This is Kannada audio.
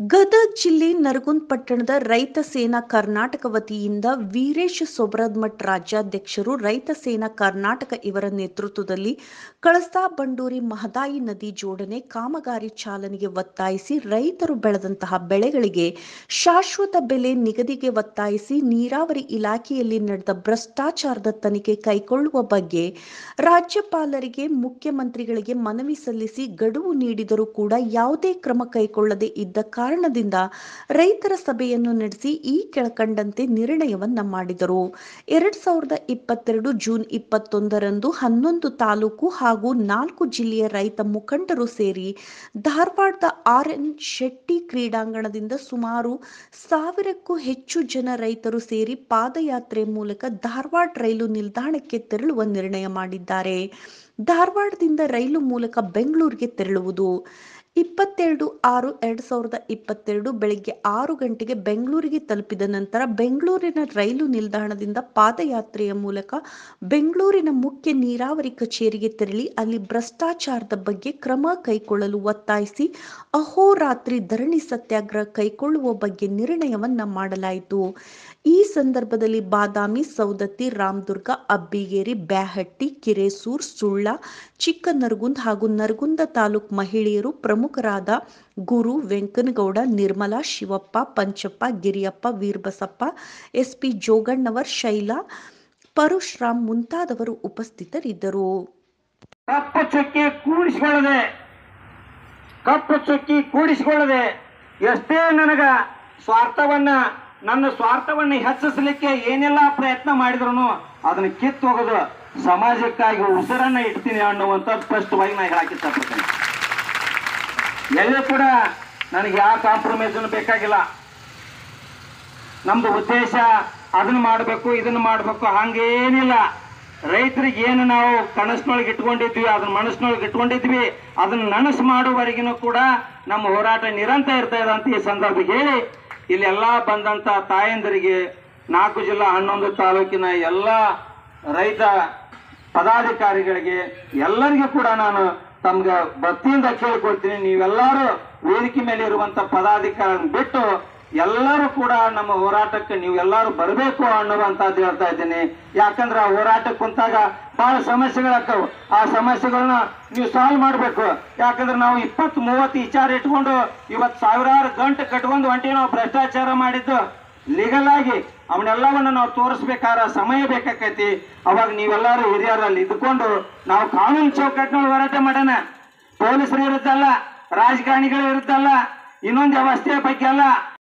ಗದಗ ಜಿಲ್ಲೆ ನರಗುಂದ್ ಪಟ್ಟಣದ ರೈತ ಸೇನಾ ಕರ್ನಾಟಕ ವತಿಯಿಂದ ವೀರೇಶ್ ಸೊಬ್ರದ್ಮಠ್ ರಾಜ್ಯಾಧ್ಯಕ್ಷರು ರೈತ ಸೇನಾ ಕರ್ನಾಟಕ ಇವರ ನೇತೃತ್ವದಲ್ಲಿ ಕಳಸಾ ಬಂಡೂರಿ ಮಹದಾಯಿ ನದಿ ಜೋಡಣೆ ಕಾಮಗಾರಿ ಚಾಲನೆಗೆ ಒತ್ತಾಯಿಸಿ ರೈತರು ಬೆಳೆದಂತಹ ಬೆಳೆಗಳಿಗೆ ಶಾಶ್ವತ ಬೆಲೆ ನಿಗದಿಗೆ ಒತ್ತಾಯಿಸಿ ನೀರಾವರಿ ಇಲಾಖೆಯಲ್ಲಿ ನಡೆದ ಭ್ರಷ್ಟಾಚಾರದ ತನಿಖೆ ಕೈಗೊಳ್ಳುವ ಬಗ್ಗೆ ರಾಜ್ಯಪಾಲರಿಗೆ ಮುಖ್ಯಮಂತ್ರಿಗಳಿಗೆ ಮನವಿ ಸಲ್ಲಿಸಿ ಗಡುವು ನೀಡಿದರೂ ಕೂಡ ಯಾವುದೇ ಕ್ರಮ ಕೈಗೊಳ್ಳದೆ ಇದ್ದ ಕಾರಣದಿಂದ ರೈತರ ಸಭೆಯನ್ನು ನಡೆಸಿ ಈ ಕೆಳಕಂಡಂತೆ ನಿರ್ಣಯವನ್ನ ಮಾಡಿದರು ಎರಡ್ ಸಾವಿರದ ಇಪ್ಪತ್ತೆರಡು ಜೂನ್ ಇಪ್ಪತ್ತೊಂದರಂದು ಹನ್ನೊಂದು ತಾಲೂಕು ಹಾಗೂ ನಾಲ್ಕು ಜಿಲ್ಲೆಯ ರೈತ ಮುಖಂಡರು ಸೇರಿ ಧಾರವಾಡದ ಆರ್ ಎನ್ ಶೆಟ್ಟಿ ಕ್ರೀಡಾಂಗಣದಿಂದ ಸುಮಾರು ಸಾವಿರಕ್ಕೂ ಹೆಚ್ಚು ಜನ ರೈತರು ಸೇರಿ ಪಾದಯಾತ್ರೆ ಮೂಲಕ ಧಾರವಾಡ ರೈಲು ನಿಲ್ದಾಣಕ್ಕೆ ತೆರಳುವ ನಿರ್ಣಯ ಮಾಡಿದ್ದಾರೆ ಧಾರವಾಡದಿಂದ ರೈಲು ಮೂಲಕ ಬೆಂಗಳೂರಿಗೆ ತೆರಳುವುದು ಇಪ್ಪತ್ತೆರಡು ಆರು ಎರಡ್ ಸಾವಿರದ ಇಪ್ಪತ್ತೆರಡು ಬೆಳಿಗ್ಗೆ ಆರು ಗಂಟೆಗೆ ಬೆಂಗಳೂರಿಗೆ ತಲುಪಿದ ನಂತರ ಬೆಂಗಳೂರಿನ ರೈಲು ನಿಲ್ದಾಣದಿಂದ ಪಾದಯಾತ್ರೆಯ ಮೂಲಕ ಬೆಂಗಳೂರಿನ ಮುಖ್ಯ ನೀರಾವರಿ ಕಚೇರಿಗೆ ತೆರಳಿ ಅಲ್ಲಿ ಭ್ರಷ್ಟಾಚಾರದ ಬಗ್ಗೆ ಕ್ರಮ ಕೈಗೊಳ್ಳಲು ಒತ್ತಾಯಿಸಿ ಅಹೋರಾತ್ರಿ ಧರಣಿ ಸತ್ಯಾಗ್ರಹ ಕೈಗೊಳ್ಳುವ ಬಗ್ಗೆ ನಿರ್ಣಯವನ್ನ ಮಾಡಲಾಯಿತು ಈ ಸಂದರ್ಭದಲ್ಲಿ ಬಾದಾಮಿ ಸೌದತ್ತಿ ರಾಮದುರ್ಗ ಅಬ್ಬಿಗೇರಿ ಬ್ಯಾಹಟ್ಟಿ ಕಿರೇಸೂರ್ ಸುಳ್ಳ ಚಿಕ್ಕ ನರಗುಂದ್ ಹಾಗೂ ನರಗುಂದ ತಾಲೂಕ್ ಮಹಿಳೆಯರು ಪ್ರಮುಖರಾದ ಗುರು ವೆಂಕನಗೌಡ ನಿರ್ಮಲಾ ಶಿವಪ್ಪ ಪಂಚಪ್ಪ ಗಿರಿಯಪ್ಪ ವೀರಬಸಪ್ಪ ಎಸ್ಪಿ ಜೋಗಣ್ಣವರ್ ಶೈಲಾ ಪರಶುರಾಮ್ ಮುಂತಾದವರು ಉಪಸ್ಥಿತರಿದ್ದರು ಕಪ್ಪು ಚುಕ್ಕಿ ಕೂಡಿಸಿಕೊಳ್ಳದೆ ಕಪ್ಪು ಚುಕ್ಕಿ ಕೂಡಿಸಿಕೊಳ್ಳದೆ ಎಷ್ಟೇ ನನಗ ಸ್ವಾರ್ಥವನ್ನ ನನ್ನ ಸ್ವಾರ್ಥವನ್ನ ಹೆಚ್ಚಿಸಲಿಕ್ಕೆ ಏನೆಲ್ಲ ಪ್ರಯತ್ನ ಮಾಡಿದ್ರು ಅದನ್ನ ಕಿತ್ತು ಹೋಗೋದು ಸಮಾಜಕ್ಕಾಗಿ ಉಸಿರನ್ನ ಇಡ್ತೀನಿ ಅನ್ನುವಂಥದ್ದು ಸ್ಪಷ್ಟವಾಗಿ ನಾನು ಹೇಳಕ್ಕೆ ಇಷ್ಟಪಡ್ತೀನಿ ಎಲ್ಲೇ ಕೂಡ ನನಗೆ ಯಾವ ಕಾಂಪ್ರಮೈಸನ್ನು ಬೇಕಾಗಿಲ್ಲ ನಮ್ದು ಉದ್ದೇಶ ಅದನ್ನ ಮಾಡಬೇಕು ಇದನ್ನ ಮಾಡಬೇಕು ಹಂಗೇನಿಲ್ಲ ರೈತರಿಗೆ ಏನು ನಾವು ಕನಸಿನೊಳಗೆ ಇಟ್ಕೊಂಡಿದ್ವಿ ಅದನ್ನ ಮನಸ್ಸಿನೊಳಗೆ ಇಟ್ಕೊಂಡಿದ್ವಿ ಅದನ್ನ ನನಸು ಮಾಡುವವರೆಗಿನೂ ಕೂಡ ನಮ್ಮ ಹೋರಾಟ ನಿರಂತರ ಇರ್ತಾ ಇದೆ ಅಂತ ಈ ಸಂದರ್ಭ ಹೇಳಿ ಇಲ್ಲಿ ಎಲ್ಲ ಬಂದಂತ ತಾಯಂದರಿಗೆ ನಾಲ್ಕು ಜಿಲ್ಲಾ ಹನ್ನೊಂದು ತಾಲೂಕಿನ ಎಲ್ಲ ರೈತ ಪದಾಧಿಕಾರಿಗಳಿಗೆ ಎಲ್ಲರಿಗೂ ಕೂಡ ನಾನು ತಮ್ಗೆ ಭಕ್ತಿಯಿಂದ ಕೇಳ್ಕೊಳ್ತೀನಿ ನೀವೆಲ್ಲರೂ ವೇದಿಕೆ ಮೇಲೆ ಇರುವಂತ ಪದಾಧಿಕಾರಿ ಬಿಟ್ಟು ಎಲ್ಲರೂ ಕೂಡ ನಮ್ಮ ಹೋರಾಟಕ್ಕೆ ನೀವು ಎಲ್ಲರೂ ಬರಬೇಕು ಅನ್ನುವಂಥದ್ದು ಹೇಳ್ತಾ ಇದ್ದೀನಿ ಯಾಕಂದ್ರೆ ಆ ಹೋರಾಟಕ್ಕೆ ಕುಂತಾಗ ಬಹಳ ಸಮಸ್ಯೆಗಳಾಕ್ಕವು ಆ ಸಮಸ್ಯೆಗಳನ್ನ ನೀವು ಸಾಲ್ವ್ ಮಾಡಬೇಕು ಯಾಕಂದ್ರೆ ನಾವು ಇಪ್ಪತ್ತು ಮೂವತ್ತು ವಿಚಾರ ಇಟ್ಕೊಂಡು ಇವತ್ತು ಸಾವಿರಾರು ಗಂಟೆ ಕಟ್ಕೊಂಡು ಹೊಂಟಿ ನಾವು ಭ್ರಷ್ಟಾಚಾರ ಮಾಡಿದ್ದು ಲೀಗಲ್ ಆಗಿ ಅವನ್ನೆಲ್ಲವನ್ನ ನಾವು ತೋರಿಸ್ಬೇಕಾದ್ರೆ ಸಮಯ ಬೇಕಾಕೈತಿ ಅವಾಗ ನೀವೆಲ್ಲರೂ ಹಿರಿಯರಲ್ಲಿ ಇದ್ಕೊಂಡು ನಾವು ಕಾನೂನು ಚೌಕಟ್ಟಿನಲ್ಲಿ ಹೋರಾಟ ಮಾಡೋಣ ಪೊಲೀಸರು ಇರುತ್ತಲ್ಲ ರಾಜಕಾರಣಿಗಳು ಇರುತ್ತಲ್ಲ ಇನ್ನೊಂದು ವ್ಯವಸ್ಥೆಯ ಬಗ್ಗೆ ಅಲ್ಲ